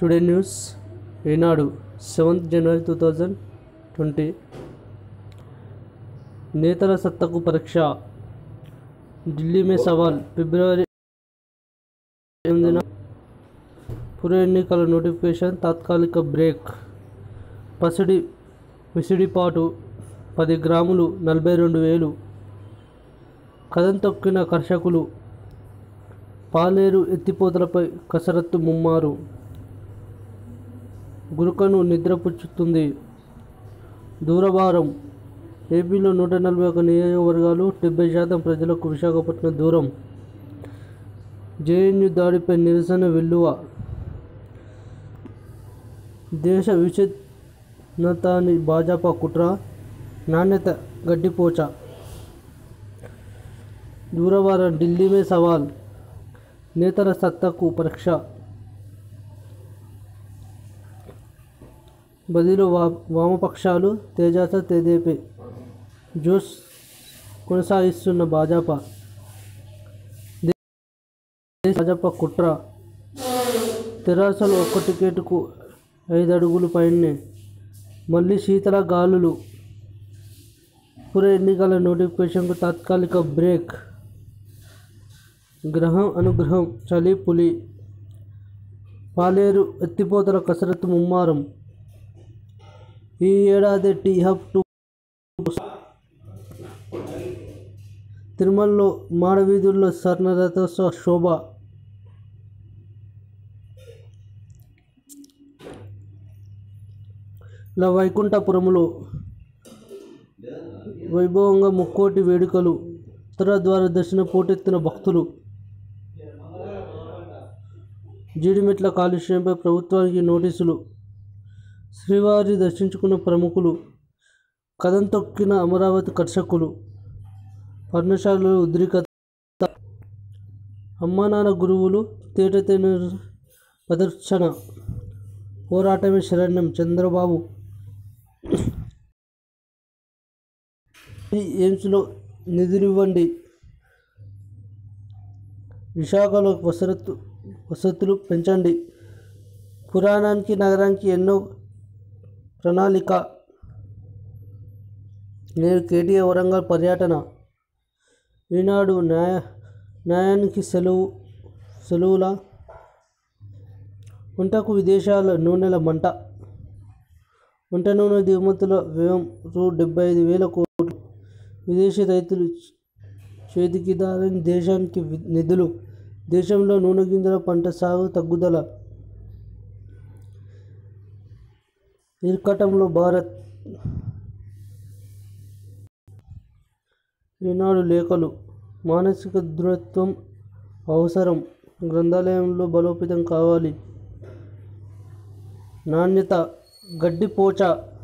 today news Eenadu seventh January two thousand twenty నేతల సత్తకు పరీక్ష ఢిల్లీ మే సవాల్ ఫిబ్రవరి ఎనిమిదిన పుర ఎన్నికల నోటిఫికేషన్ తాత్కాలిక బ్రేక్ పసిడి విసిడిపాటు పది గ్రాములు నలభై రెండు వేలు కథం తొక్కిన కర్షకులు పాలేరు ఎత్తిపోతలపై కసరత్తు ముమ్మారు గురుకను నిద్రపుచ్చుతుంది దూరభారం ఏపీలో నూట నలభై ఒక నియోజకవర్గాలు డెబ్బై శాతం ప్రజలకు విశాఖపట్నం దూరం జేఎన్యు దాడిపై నిరసన వెల్లువ దేశ విచ్ఛిన్నతాని భాజపా కుట్ర నాణ్యత గడ్డిపోచ దూరభారం ఢిల్లీ మే సవాల్ నేతల సత్తకు పరీక్ష బదిలో వా వామపక్షాలు తేజాస తెదేపే జోష్ కొనసాగిస్తున్న భాజపా దేశ భాజపా కుట్ర తెరాసలో ఒక్క టికెట్కు ఐదు అడుగులు పైనే మళ్ళీ శీతల గాలులు పుర ఎన్నికల నోటిఫికేషన్కు తాత్కాలిక బ్రేక్ గ్రహం అనుగ్రహం చలి పులి పాలేరు ఎత్తిపోతల కసరత్తు ముమ్మారం ఈ ఏడాది టీ హబ్ టూ తిరుమలలో మాడవీధుల్లో స్వర్ణరథోత్సవ శోభ ఇలా వైకుంఠపురములో వైభవంగా ముక్కోటి వేడుకలు ఉత్తర ద్వార దర్శన పోటెత్తిన భక్తులు జీడిమెట్ల కాలుష్యంపై ప్రభుత్వానికి నోటీసులు శ్రీవారి దర్శించుకున్న ప్రముఖులు కథం తొక్కిన అమరావతి కర్షకులు పర్ణశాలలో ఉద్రిక్తత అమ్మా నాన్న గురువులు తేటతెన ప్రదర్శన పోరాటమే శరణ్యం చంద్రబాబు ఈ ఎయిమ్స్లో నిధులివ్వండి విశాఖలో వసరత్తు వసతులు పెంచండి పురాణానికి నగరానికి ఎన్నో ప్రణాళిక నేను కేటీఆర్ వరంగల్ పర్యటన ఈనాడు న్యాయ న్యాయానికి సెలవు సెలవుల వంటకు విదేశాల నూనెల మంట వంట నూనె దిగుమతుల వ్యయం రూ డెబ్బై ఐదు వేల కోట్లు విదేశీ రైతులు చేతికిదారని దేశానికి వి- నిధులు దేశంలో నూనె గింజల పంట సాగు తగ్గుదల ఇరకటంలో భారత్ ఈనాడు లేఖలు మానసిక దృఢత్వం అవసరం గ్రంథాలయంలో బలోపేతం కావాలి నాణ్యత గడ్డిపోచ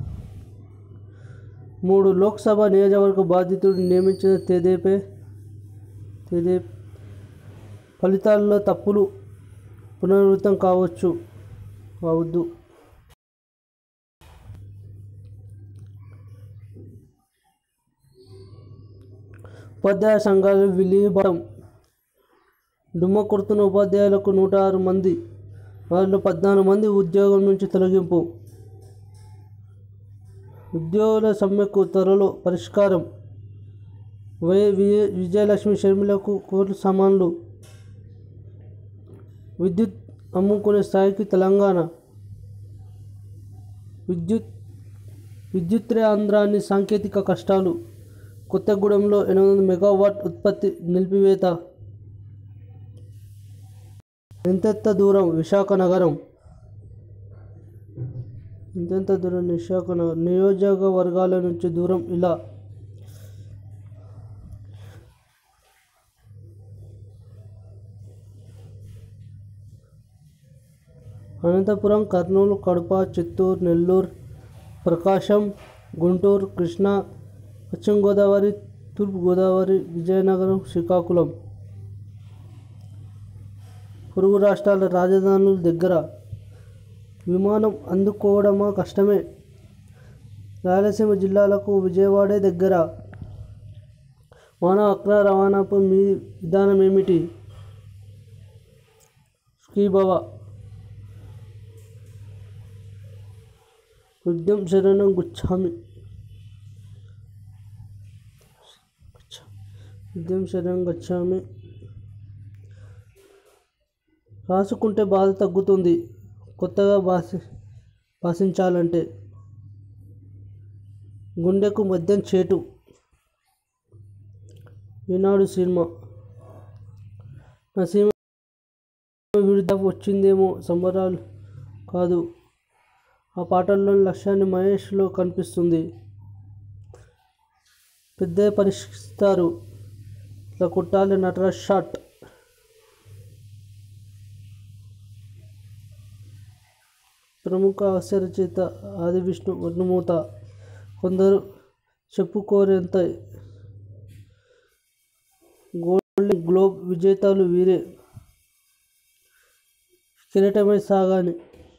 మూడు లోక్సభ నియోజకవర్గ బాధితుడు నియమించిన తెదేపే తెదే ఫలితాల్లో తప్పులు పునరావృతం కావచ్చు కావద్దు ఉపాధ్యాయ సంఘాలు విలీనం డుమ్మ కొడుతున్న ఉపాధ్యాయులకు నూట ఆరు మంది వారిలో పద్నాలుగు మంది ఉద్యోగం నుంచి తొలగింపు ఉద్యోగుల సమ్మెకు త్వరలో పరిష్కారం వై విజయ విజయలక్ష్మి షర్మిలకు కోర్టు సమాన్లు విద్యుత్ అమ్ముకునే స్థాయికి తెలంగాణ విద్యుత్ విద్యుత్రే ఆంధ్రాన్ని సాంకేతిక కష్టాలు కొత్తగూడెంలో ఎనిమిది వందల మెగావాట్ ఉత్పత్తి నిలిపివేత ఎంతెంత దూరం విశాఖ నగరం ఎంతెంత దూరం విశాఖ నగరం నియోజకవర్గాల నుంచి దూరం ఇలా అనంతపురం కర్నూలు కడప చిత్తూరు నెల్లూరు ప్రకాశం గుంటూరు కృష్ణా పశ్చిమ గోదావరి తూర్పు గోదావరి విజయనగరం శ్రీకాకుళం పొరుగు రాష్ట్రాల రాజధానుల దగ్గర విమానం అందుకోవడమా కష్టమే రాయలసీమ జిల్లాలకు విజయవాడే దగ్గర మానవ అక్రమ రవాణాపై మీ విధానం ఏమిటి శ్రీభవ ఉద్యమ్ శరణం గుచ్చామి ఉద్యమ్ శరణం గచ్చామి రాసుకుంటే బాధ తగ్గుతుంది కొత్తగా భాష భాషించాలంటే గుండెకు మద్యం చేటు ఈనాడు సినిమా నా సినిమా విడుదల వచ్చిందేమో సంబరాలు కాదు ఆ పాటల్లోని లక్ష్యాన్ని మహేష్లో కనిపిస్తుంది పెద్ద పరీక్షిస్తారు ఇట్లా కొట్టాలి నటరాజ్ షాట్ ప్రముఖ హాస్య రచయిత ఆది విష్ణు వర్ణమూత కొందరు చెప్పుకోరేంత గోల్డెన్ గ్లోబ్ విజేతలు వీరే కిరీటమై సాగాని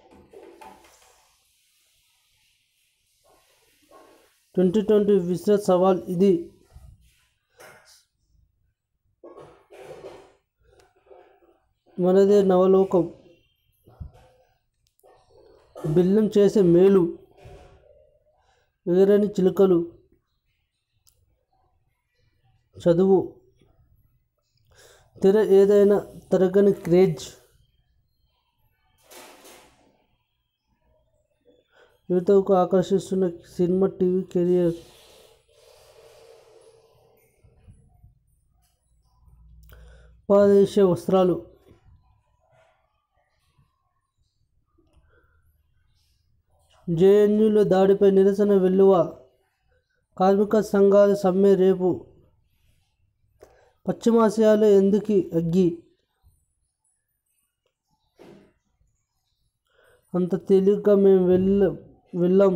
ట్వంటీ ట్వంటీ విశ్వ సవాల్ ఇది మనదే నవలోకం బిల్లం చేసే మేలు వేరని చిలుకలు చదువు తెర ఏదైనా తరగని క్రేజ్ యువతకు ఆకర్షిస్తున్న సినిమా టీవీ కెరియర్ ఉపాదేశ వస్త్రాలు జేఎన్యూలో దాడిపై నిరసన వెల్లువ కార్మిక సంఘాల సమ్మె రేపు పశ్చిమాసియాలో ఎందుకు అగ్గి అంత తేలిగ్గా మేము వెళ్ళ వెళ్ళాం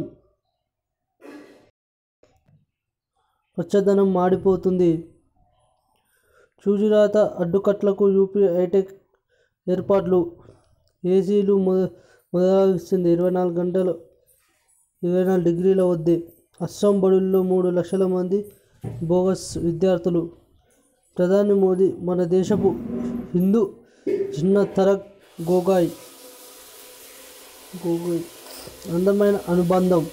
పచ్చదనం మాడిపోతుంది చూజురాత అడ్డుకట్లకు యూపీ హైటెక్ ఏర్పాట్లు ఏసీలు మొద మొదలగిస్తుంది ఇరవై నాలుగు గంటలు ఇరవై నాలుగు డిగ్రీల వద్దే అస్సాం బడుల్లో మూడు లక్షల మంది బోగస్ విద్యార్థులు ప్రధాని మోదీ మన దేశపు హిందూ చిన్న తరక్ గోగాయ్ గోగోయ్ అందమైన అనుబంధం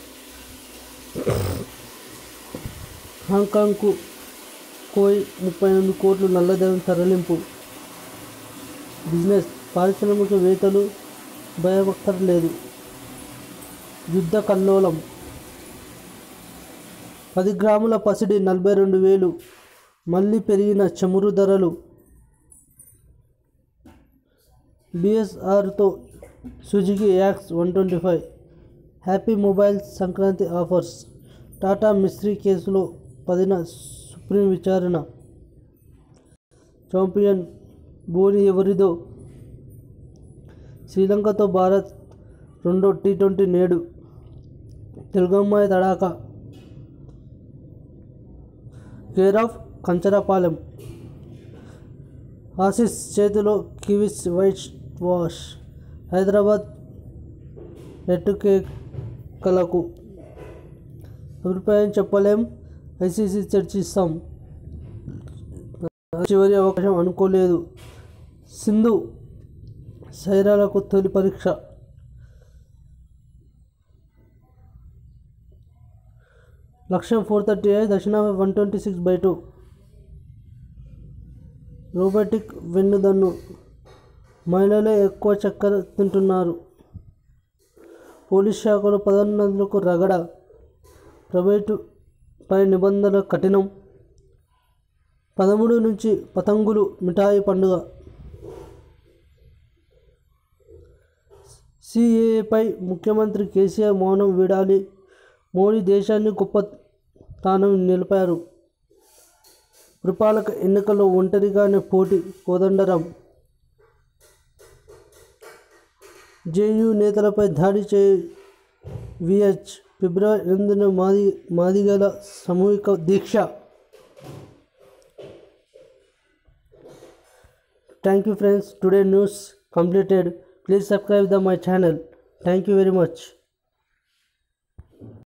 హాంకాంగ్కు కోయి ముప్పై ఎనిమిది కోట్లు నల్లధనం తరలింపు బిజినెస్ పారిశ్రామికవేత్తలు భయపక్కర్లేదు యుద్ధ కల్లోలం పది గ్రాముల పసిడి నలభై రెండు వేలు మళ్ళీ పెరిగిన చమురు ధరలు బిఎస్ఆర్తో Suzuki Access one twenty five happy mobile Sankranti offers Tata Mistry కేసులో పదిన సుప్రీం విచారణ ఛాంపియన్ బోని ఎవరిదో శ్రీలంకతో భారత్ రెండో టీ ట్వంటీ నేడు తెలుగమ్మాయి తడాక కేర్ ఆఫ్ కంచరపాలెం ఆసిస్ చేతిలో కివిస్ వైట్ వాష్ హైదరాబాద్ ఎట్టుకేకలకు అభిప్రాయం చెప్పలేం ఐసీసీ చర్చిస్తాం చివరి అవకాశం అనుకోలేదు సింధు సైరాలకు తొలి పరీక్ష లక్ష్యం ఫోర్ థర్టీ ఐదు దక్షిణాఫ్రికా one twenty six by two robotic వెన్నుదన్ను మహిళలే ఎక్కువ చక్కెర తింటున్నారు పోలీస్ శాఖలో పదోన్నతులకు రగడ ప్రైవేటు పై నిబంధనల కఠినం పదమూడు నుంచి పతంగులు మిఠాయి పండుగ సిఏఏపై ముఖ్యమంత్రి కేసీఆర్ మౌనం వీడాలి మోడీ దేశాన్ని గొప్ప స్థానం నిలిపారు పురపాలక ఎన్నికల్లో ఒంటరిగానే పోటీ కోదండరాం జేయూ నేతలపై దాడి చే విహెచ్ ఫిబ్రవరి ఎనిమిదిన మాది మాదిగల సామూహిక దీక్ష thank you friends today news completed please subscribe the my channel thank you very much